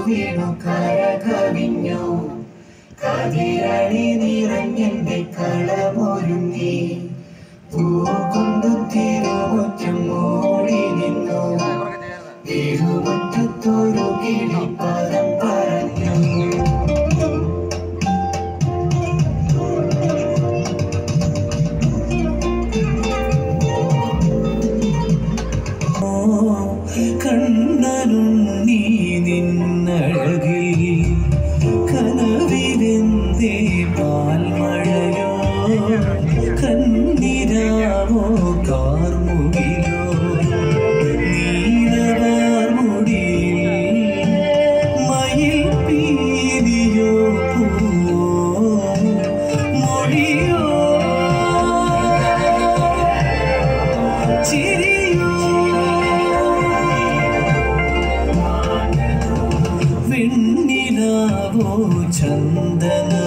വീണു കര കവിഞ്ഞു കതിരണി നിറഞ്ഞെന്റെ കളമൊരുങ്ങി പൂകൊണ്ടു തിരുമുറ്റം മൂടി നിന്നു തിരുമുറ്റത്തൊരു കിളി പദം പറഞ്ഞു കണ്ണനുണ്ണി നിന്നഴകിൽ കനവിലെന്തേ പാൽമഴയോ കന്നിരാവോ കാർമുകിലോ നീലവാർമുടിയിൽ മയിൽ പീലിയോ പൂവോ മൊഴിയോ ചിരിയോ വെണ്ണിലാവോ ചന്ദന